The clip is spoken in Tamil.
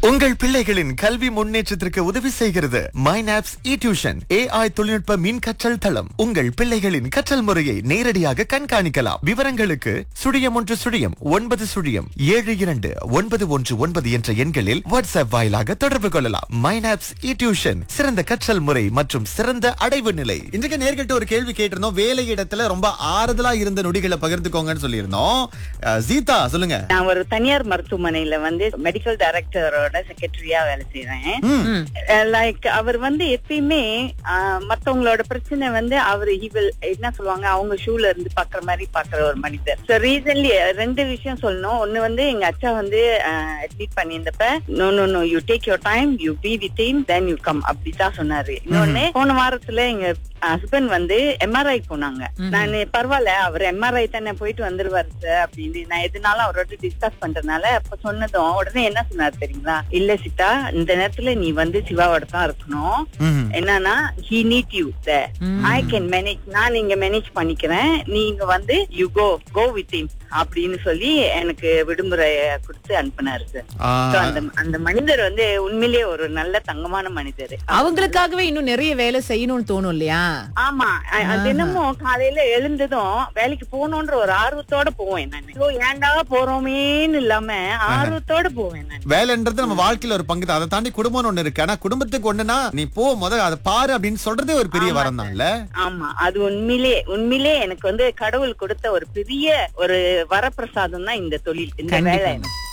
உங்கள் பிள்ளைகளின் கல்வி முன்னேற்றத்திற்கு உதவி செய்கிறது மைனாப்ஸ் இ டியூஷன் ஏஐ தொழில்நுட்ப மின் கற்றல் தளம் உங்கள் பிள்ளைகளின் கற்றல் முறையை நேரடியாக கண்காணிக்கலாம் விவரங்களுக்கு சுழியம் ஒன்று சுழியம் ஒன்பது சுழியம் ஏழு இரண்டு ஒன்பது ஒன்று ஒன்பது என்ற எண்களில் வாட்ஸ்அப் வாயிலாக தொடர்பு கொள்ளலாம் மைனாப்ஸ் இ டியூஷன் சிறந்த கற்றல் முறை மற்றும் சிறந்த அடைவு நிலை இன்றைக்கு நேர்கிட்ட ஒரு கேள்வி கேட்டிருந்தோம் வேலை இடத்துல ரொம்ப ஆறுதலா இருந்த நொடிகளை பகிர்ந்துக்கோங்கன்னு சொல்லியிருந்தோம் அஹ், சீதா சொல்லுங்க நான் ஒரு தனியார் மருத்துவமனையில வந்து மெடிக்கல் டைரக்டரோட செக்ரட்டரியா வேலை செய்றேன் லைக் அவர் வந்து எப்பயுமே ஆஹ், மத்தவங்களோட பிரச்சனை வந்து அவர் இவள் என்ன சொல்லுவாங்க அவங்க ஷூல இருந்து பாக்குற மாதிரி பாக்குற ஒரு மனிதர் ஸோ ரீசன்லி ரெண்டு விஷயம் சொல்லணும் ஒண்ணு வந்து எங்க அச்சா வந்து அட்மிட் பண்ணியிருந்தப்ப no no no you take your time you be with him then you come அப்படிதான் சொன்னாரு இன்னொன்னு போன வாரத்துல எங்க ஹஸ்பண்ட் வந்து எம்ஆர்ஐ போனாங்க நான் பரவாயில்ல அவர் எம்ஆர்ஐ தானே போயிட்டு வந்துருவாரு சார் அப்படின்னு நான் எதுனாலும் அவரோட டிஸ்கஸ் பண்றதுனால அப்ப சொன்னதும் உடனே என்ன சொன்னாரு தெரியுங்களா இல்ல சீதா இந்த நேரத்துல நீ வந்து சிவாவோட தான் இருக்கணும் ம்ஹும். என்னன்னா he need you I can manage நான் இங்க மேனேஜ் பண்ணிக்கிறேன் நீங்க வந்து you go go with him அப்படின்னு சொல்லி எனக்கு விடுமுறை கொடுத்து அனுப்புனாரு சார் ஆ, So, அந்த அந்த மனிதர் வந்து உண்மையிலேயே ஒரு நல்ல தங்கமான மனிதர் அவங்களுக்காகவே இன்னும் நிறைய வேலை செய்யணும்னு தோணும் இல்லையா ஆமா அ- அது என்னமோ காலையில எழுந்ததும் வேலைக்கு போகணுன்ற ஒரு ஆர்வத்தோட போவேன் நான் ஐயோ, ஏன்டா போறோமேன்னு இல்லாம ஆர்வத்தோட போவேன் நான் வேலைன்றது நம்ம வாழ்க்கையில ஒரு பங்கு தான் அதை தாண்டி குடும்பம்னு ஒண்ணு இருக்கு ஆனா குடும்பத்துக்கு ஒண்ணுனா நீ போ முத அதை பாரு அப்படின்னு சொல்றதே ஒரு பெரிய வரம் தான்ல ஆமா அது உண்மையிலே உண்மையிலே எனக்கு வந்து கடவுள் கொடுத்த ஒரு பெரிய ஒரு வரப்பிரசாதம் தான் இந்த தொழில் இந்த கண்டிப்பா. வேலை எனக்கு